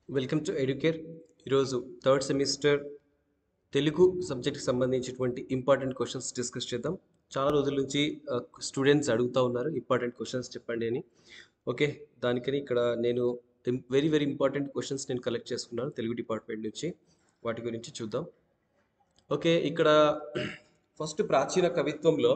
welcome to Educare ఈరోజు third semester Telugu సబ్జెక్ట్కి సంబంధించినటువంటి ఇంపార్టెంట్ క్వశ్చన్స్ డిస్కస్ చేద్దాం చాలా రోజుల నుంచి స్టూడెంట్స్ అడుగుతూ ఉన్నారు ఇంపార్టెంట్ క్వశ్చన్స్ చెప్పండి అని ఓకే దానికని ఇక్కడ నేను వెరీ వెరీ ఇంపార్టెంట్ క్వశ్చన్స్ నేను కలెక్ట్ చేసుకున్నాను తెలుగు డిపార్ట్మెంట్ నుంచి వాటి గురించి చూద్దాం ఓకే ఇక్కడ ఫస్ట్ ప్రాచీన కవిత్వంలో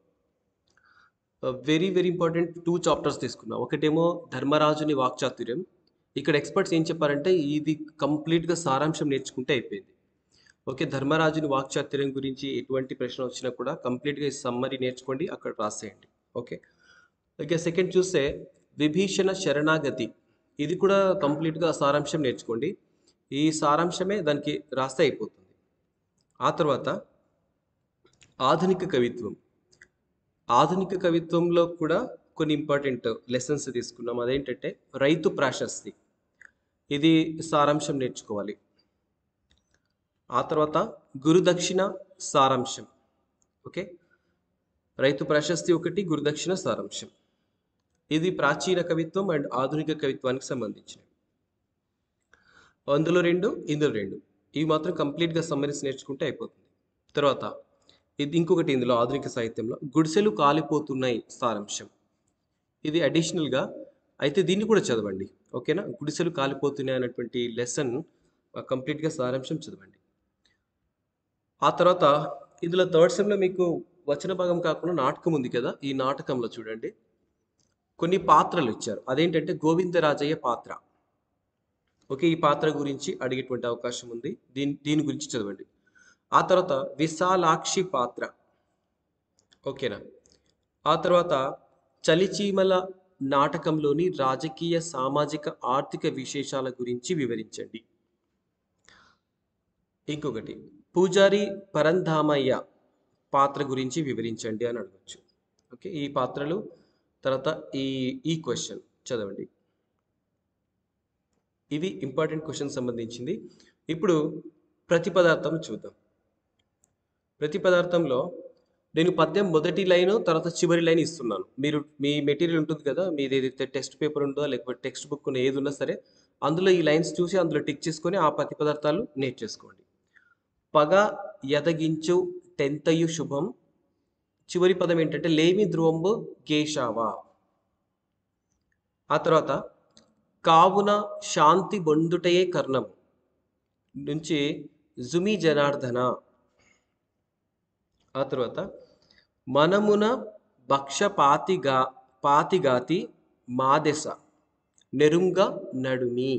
very very important two chapters తీసుకున్నాం ఒకటేమో ధర్మరాజుని వాక్చాతుర్యం ఇక్కడ ఎక్స్పర్ట్స్ ఏం చెప్పారంటే ఇది కంప్లీట్గా సారాంశం నేర్చుకుంటే అయిపోయింది ఓకే ధర్మరాజుని వాక్చాతుర్యం గురించి ఎటువంటి ప్రశ్న వచ్చినా కూడా కంప్లీట్గా ఈ సమ్మరీ నేర్చుకోండి అక్కడ రాసేయండి ఓకే ఇక సెకండ్ చూస్తే విభీషణ శరణాగతి ఇది కూడా కంప్లీట్గా సారాంశం నేర్చుకోండి ఈ సారాంశమే దానికి రాస్తే అయిపోతుంది ఆ తర్వాత ఆధునిక కవిత్వం ఆధునిక కవిత్వంలో కూడా కొన్ని ఇంపార్టెంట్ లెసన్స్ తీసుకున్నాం అదేంటంటే రైతు ప్రాశస్తి ఇది సారాంశం నేర్చుకోవాలి ఆ తర్వాత గురుదక్షిణ సారాంశం ఓకే రైతు ప్రశస్తి ఒకటి గురుదక్షిణ సారాంశం ఇది ప్రాచీన కవిత్వం అండ్ ఆధునిక కవిత్వానికి సంబంధించినవి అందులో రెండు ఇందులో రెండు ఇవి మాత్రం కంప్లీట్గా సమ్మరీస్ నేర్చుకుంటే అయిపోతుంది తర్వాత ఇది ఇంకొకటి ఇందులో ఆధునిక సాహిత్యంలో గుడిసెలు కాలిపోతున్నాయి సారాంశం ఇది అడిషనల్గా అయితే దీన్ని కూడా చదవండి ఓకేనా గుడిసెలు కాలిపోతున్నాయి అనేటువంటి లెసన్ కంప్లీట్గా సారాంశం చదవండి ఆ తర్వాత ఇందులో థర్డ్ సెమ్లో మీకు వచన భాగం కాకుండా నాటకం ఉంది కదా ఈ నాటకంలో చూడండి కొన్ని పాత్రలు ఇచ్చారు అదేంటంటే గోవిందరాజయ్య పాత్ర ఓకే ఈ పాత్ర గురించి అడిగేటువంటి అవకాశం ఉంది దీని దీని గురించి చదవండి ఆ తర్వాత విశాలాక్షి పాత్ర ఓకేనా ఆ తర్వాత చలిచీమల నాటకంలోని రాజకీయ సామాజిక ఆర్థిక విశేషాల గురించి వివరించండి ఇంకొకటి పూజారి పరంధామయ్య పాత్ర గురించి వివరించండి అని అడగచ్చు ఓకే ఈ పాత్రలు తర్వాత ఈ ఈ క్వశ్చన్ చదవండి ఇవి ఇంపార్టెంట్ క్వశ్చన్ సంబంధించింది ఇప్పుడు ప్రతి పదార్థం చూద్దాం ప్రతి పదార్థంలో నేను పద్యం మొదటి లైన్ తర్వాత చివరి లైన్ ఇస్తున్నాను మీరు మీ మెటీరియల్ ఉంటుంది కదా మీది ఏదైతే టెక్స్ట్ పేపర్ ఉందో లేకపోతే టెక్స్ట్ బుక్ ఏది ఉన్నా సరే అందులో ఈ లైన్స్ చూసి అందులో టిక్ చేసుకొని ఆ ప్రతి పదార్థాలు నేర్చేసుకోండి పగ ఎదగించు టెంతయు శుభం చివరి పదం ఏంటంటే లేమి ధ్రువంబు గేషావా ఆ తర్వాత కావున శాంతి బొందుటయే కర్ణం నుంచి జుమి జనార్దన ఆ తర్వాత మనమున భక్షపాతిగా పాతిగాతి మాదెస నెరుంగ నడుమి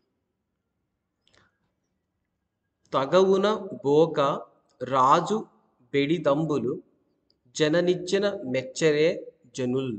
తగవున బోక రాజు బెడిదంబులు జననిచ్చిన మెచ్చరే జనుల్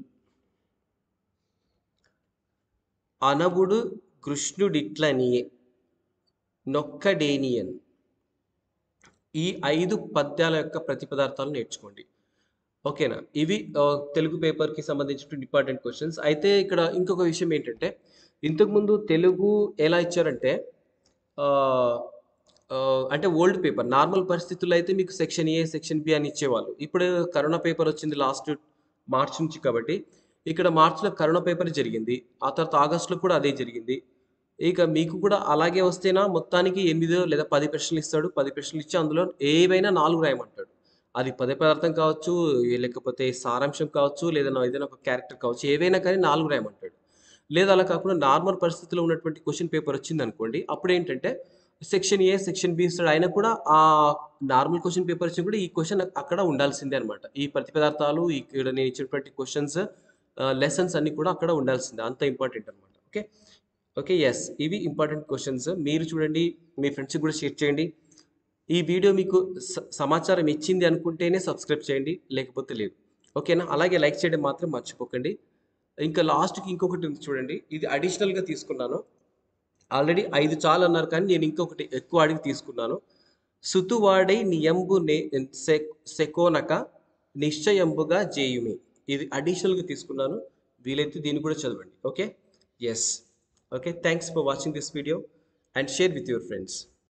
అనవుడు కృష్ణుడిట్లనియే నొక్కడేనియన్ ఈ ఐదు పద్యాల యొక్క ప్రతిపదార్థాలు నేర్చుకోండి ఓకేనా ఇవి ఆ, తెలుగు పేపర్కి సంబంధించిన ఇంపార్టెంట్ క్వశ్చన్స్ అయితే ఇక్కడ ఇంకొక విషయం ఏంటంటే ఇంతకుముందు తెలుగు ఎలా ఇచ్చారంటే ఆ, ఆ, అంటే ఓల్డ్ పేపర్ నార్మల్ పరిస్థితుల్లో అయితే మీకు సెక్షన్ ఏ సెక్షన్ బి అని ఇచ్చేవాళ్ళు ఇప్పుడు కరోనా పేపర్ వచ్చింది లాస్ట్ మార్చ్ నుంచి కాబట్టి ఇక్కడ మార్చిలో కరోనా పేపర్ జరిగింది ఆ తర్వాత ఆగస్టులో కూడా అదే జరిగింది ఇక మీకు కూడా అలాగే వస్తేనా మొత్తానికి ఎనిమిదో లేదా పది ప్రశ్నలు ఇస్తాడు పది ప్రశ్నలు ఇచ్చి అందులో ఏవైనా నాలుగు రాయమంటాడు అది పదే పదార్థం కావచ్చు లేకపోతే సారాంశం కావచ్చు లేదా ఏదైనా ఒక క్యారెక్టర్ కావచ్చు ఏవైనా కానీ నాలుగు రాయమంటాడు లేదా అలా కాకుండా నార్మల్ పరిస్థితిలో ఉన్నటువంటి క్వశ్చన్ పేపర్ వచ్చింది అనుకోండి అప్పుడు ఏంటంటే సెక్షన్ ఏ సెక్షన్ బి ఇస్తాడు అయినా కూడా ఆ నార్మల్ క్వశ్చన్ పేపర్ వచ్చి కూడా ఈ క్వశ్చన్ అక్కడ ఉండాల్సిందే అనమాట ఈ ప్రతి పదార్థాలు ఇక్కడ నేను ఇచ్చినటువంటి క్వశ్చన్స్ లెసన్స్ అన్ని కూడా అక్కడ ఉండాల్సిందే అంత ఇంపార్టెంట్ అనమాట ఓకే ఓకే ఎస్ ఇవి ఇంపార్టెంట్ క్వశ్చన్స్ మీరు చూడండి మీ ఫ్రెండ్స్కి కూడా షేర్ చేయండి ఈ వీడియో మీకు స- సమాచారం ఇచ్చింది అనుకుంటేనే సబ్స్క్రైబ్ చేయండి లేకపోతే లేదు ఓకేనా అలాగే లైక్ చేయడం మాత్రం మర్చిపోకండి ఇంకా లాస్ట్కి ఇంకొకటి ఉంది చూడండి ఇది అడిషనల్గా తీసుకున్నాను ఆల్రెడీ ఐదు చాలు అన్నారు కానీ నేను ఇంకొకటి ఎక్కువ అడిగి తీసుకున్నాను సుతువాడై నియంబు నే సె- సెకోనక నిశ్చయంబుగా జేయుమి ఇది అడిషనల్గా తీసుకున్నాను వీలైతే దీన్ని కూడా చదవండి okay yes okay thanks for watching this video and share with your friends